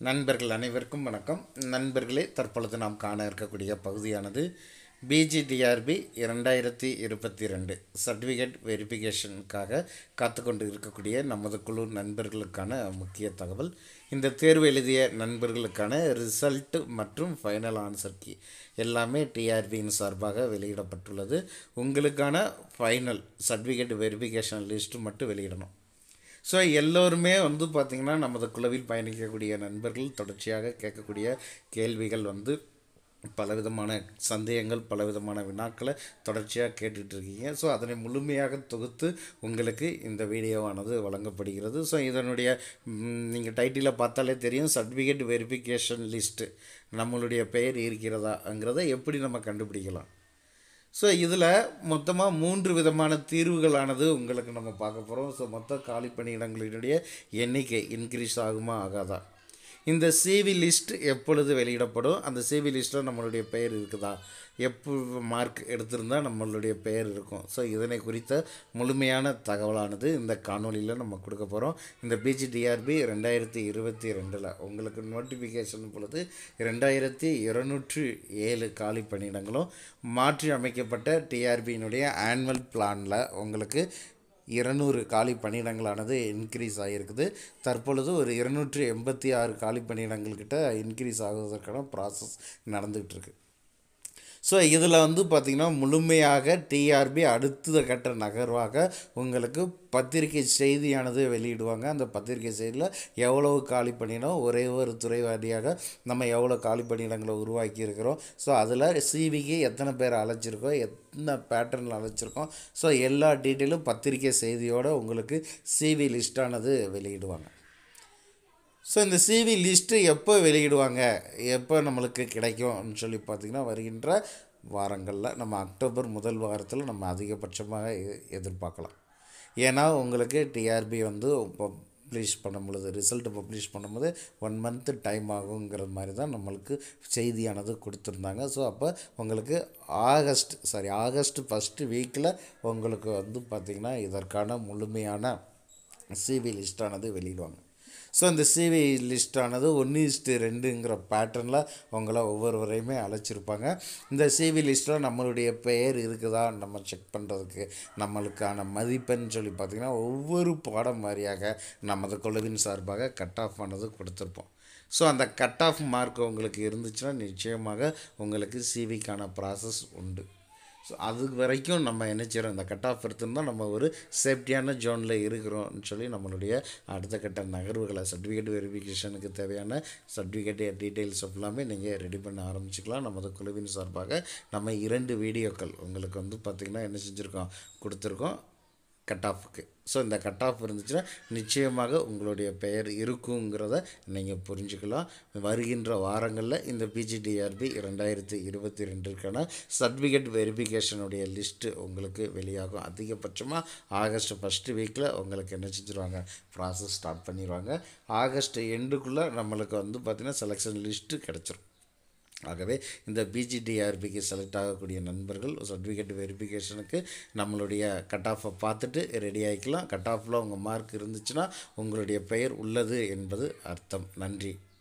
நண்பர்கள் அனைவருக்கும் வணக்கம் நண்பர்களே தற்பொழுது நாம் காண இருக்கக்கூடிய பகுதியானது பிஜிடிஆர்பி இரண்டாயிரத்தி இருபத்தி ரெண்டு சர்டிஃபிகேட் வெரிஃபிகேஷனுக்காக காத்துக்கொண்டு இருக்கக்கூடிய நமது குழு நண்பர்களுக்கான முக்கிய தகவல் இந்த தேர்வு எழுதிய நண்பர்களுக்கான ரிசல்ட் மற்றும் ஃபைனல் ஆன்சர் கீ எல்லாமே டிஆர்பியின் சார்பாக வெளியிடப்பட்டுள்ளது உங்களுக்கான ஃபைனல் சர்டிஃபிகேட் வெரிஃபிகேஷன் லிஸ்ட்டு மட்டும் வெளியிடணும் ஸோ எல்லோருமே வந்து பார்த்திங்கன்னா நமது குழுவில் பயணிக்கக்கூடிய நண்பர்கள் தொடர்ச்சியாக கேட்கக்கூடிய கேள்விகள் வந்து பலவிதமான சந்தேகங்கள் பலவிதமான வினாக்களை தொடர்ச்சியாக கேட்டுட்டு இருக்கீங்க ஸோ அதனை முழுமையாக தொகுத்து உங்களுக்கு இந்த வீடியோவானது வழங்கப்படுகிறது ஸோ இதனுடைய நீங்கள் டைட்டிலை பார்த்தாலே தெரியும் சர்டிஃபிகேட் வெரிஃபிகேஷன் லிஸ்ட்டு நம்மளுடைய பெயர் இருக்கிறதாங்கிறத எப்படி நம்ம கண்டுபிடிக்கலாம் ஸோ இதில் மொத்தமாக மூன்று விதமான தீர்வுகளானது உங்களுக்கு நம்ம பார்க்க போகிறோம் ஸோ மொத்த காலி பணியிடங்களினுடைய எண்ணிக்கை இன்க்ரீஸ் ஆகுமா ஆகாதா இந்த சிவி லிஸ்ட் எப்பொழுது வெளியிடப்படும் அந்த சிவி லிஸ்ட்டில் நம்மளுடைய பெயர் இருக்குதா எப்போ மார்க் எடுத்திருந்தால் நம்மளுடைய பெயர் இருக்கும் ஸோ இதனை குறித்த முழுமையான தகவலானது இந்த காணொலியில் நம்ம கொடுக்க போகிறோம் இந்த பிஜிடிஆர்பி ரெண்டாயிரத்தி இருபத்தி ரெண்டில் உங்களுக்கு நோட்டிஃபிகேஷன் பொழுது ரெண்டாயிரத்தி இருநூற்றி ஏழு காலி பணியிடங்களும் மாற்றி அமைக்கப்பட்ட டிஆர்பியினுடைய ஆனுவல் பிளானில் உங்களுக்கு இருநூறு காலி பணியிடங்களானது இன்க்ரீஸ் ஆகியிருக்குது தற்பொழுது ஒரு இருநூற்றி எண்பத்தி ஆறு காலி பணியிடங்கள்கிட்ட இன்க்ரீஸ் ஆகுவதற்கான ப்ராசஸ் நடந்துகிட்டு இருக்கு ஸோ இதில் வந்து பார்த்திங்கன்னா முழுமையாக டிஆர்பி அடுத்த கட்ட நகர்வாக உங்களுக்கு பத்திரிகை செய்தியானது வெளியிடுவாங்க அந்த பத்திரிகை செய்தியில் எவ்வளவு காலி பணியிடம் ஒரே ஒரு துறை வாரியாக நம்ம எவ்வளோ காலி பணியிடங்களை உருவாக்கி இருக்கிறோம் ஸோ அதில் சிவிக்கு எத்தனை பேர் அழைச்சிருக்கோம் எத்தனை பேட்டர்னில் அழைச்சிருக்கோம் ஸோ எல்லா டீட்டெயிலும் பத்திரிகை செய்தியோடு உங்களுக்கு சிவி லிஸ்ட்டானது வெளியிடுவாங்க ஸோ இந்த சிவி லிஸ்ட்டு எப்போ வெளியிடுவாங்க எப்போ நம்மளுக்கு கிடைக்கும்னு சொல்லி பார்த்திங்கன்னா வருகின்ற வாரங்களில் நம்ம அக்டோபர் முதல் வாரத்தில் நம்ம அதிகபட்சமாக எ- எதிர்பார்க்கலாம் ஏன்னா உங்களுக்கு டிஆர்பி வந்து பப்ளிஷ் பண்ணும் பொழுது ரிசல்ட் பப்ளிஷ் பண்ணும்போது ஒன் மந்த் டைம் ஆகுங்கிற மாதிரி தான் நம்மளுக்கு செய்தியானது கொடுத்துருந்தாங்க ஸோ அப்போ உங்களுக்கு ஆகஸ்ட் சாரி ஆகஸ்ட் ஃபஸ்ட்டு வீக்கில் உங்களுக்கு வந்து பார்த்திங்கன்னா இதற்கான முழுமையான சிவி லிஸ்ட்டானது வெளியிடுவாங்க ஸோ இந்த சிவி லிஸ்ட்டானது ஒன்று இஸ்ட்டு ரெண்டுங்கிற பேட்டர்னில் உங்களை ஒவ்வொருவரையுமே அழைச்சிருப்பாங்க இந்த சிவி லிஸ்ட்டில் நம்மளுடைய பெயர் இருக்குதா நம்ம செக் பண்ணுறதுக்கு நம்மளுக்கான மதிப்பெண் சொல்லி பார்த்திங்கன்னா ஒவ்வொரு பாடம் வாரியாக நமது குழுவின் சார்பாக கட் ஆஃப் ஆனது கொடுத்துருப்போம் ஸோ அந்த கட் ஆஃப் மார்க் உங்களுக்கு இருந்துச்சுன்னா நிச்சயமாக உங்களுக்கு சிவிக்கான ப்ராசஸ் உண்டு ஸோ அது வரைக்கும் நம்ம என்ன செய்கிறோம் இந்த கட் ஆஃப் எடுத்திருந்தால் நம்ம ஒரு சேஃப்டியான ஜோனில் இருக்கிறோம்னு சொல்லி நம்மளுடைய அடுத்த கட்ட நகர்வுகளை சர்டிஃபிகேட் வெரிஃபிகேஷனுக்கு தேவையான சர்டிஃபிகேட் டீட்டெயில்ஸ் எல்லாமே நீங்கள் ரெடி பண்ண ஆரம்பிச்சுக்கலாம் நமது குழுவின் சார்பாக நம்ம இரண்டு வீடியோக்கள் உங்களுக்கு வந்து பார்த்திங்கன்னா என்ன செஞ்சுருக்கோம் கொடுத்துருக்கோம் கட் ஆஃபுக்கு ஸோ இந்த கட் ஆஃப் இருந்துச்சுன்னா நிச்சயமாக உங்களுடைய பெயர் இருக்குங்கிறத நீங்கள் புரிஞ்சுக்கலாம் வருகின்ற வாரங்களில் இந்த பிஜிடிஆர்பி ரெண்டாயிரத்தி இருபத்தி ரெண்டிற்கான சர்டிஃபிகேட் வெரிஃபிகேஷனுடைய லிஸ்ட்டு உங்களுக்கு வெளியாகும் அதிகபட்சமாக ஆகஸ்ட் ஃபஸ்ட்டு வீக்கில் உங்களுக்கு என்ன செஞ்சுருவாங்க ப்ராசஸ் ஸ்டார்ட் பண்ணிடுவாங்க ஆகஸ்ட் எண்டுக்குள்ளே நம்மளுக்கு வந்து பார்த்திங்கன்னா செலெக்ஷன் லிஸ்ட்டு கிடச்சிரும் ஆகவே இந்த பிஜிடிஆர்பிக்கு செலக்ட் ஆகக்கூடிய நண்பர்கள் சர்டிஃபிகேட் வெரிஃபிகேஷனுக்கு நம்மளுடைய கட் ஆஃபை பார்த்துட்டு ரெடி ஆகிக்கலாம் கட் ஆஃபில் உங்கள் மார்க் இருந்துச்சுன்னா உங்களுடைய பெயர் உள்ளது என்பது அர்த்தம் நன்றி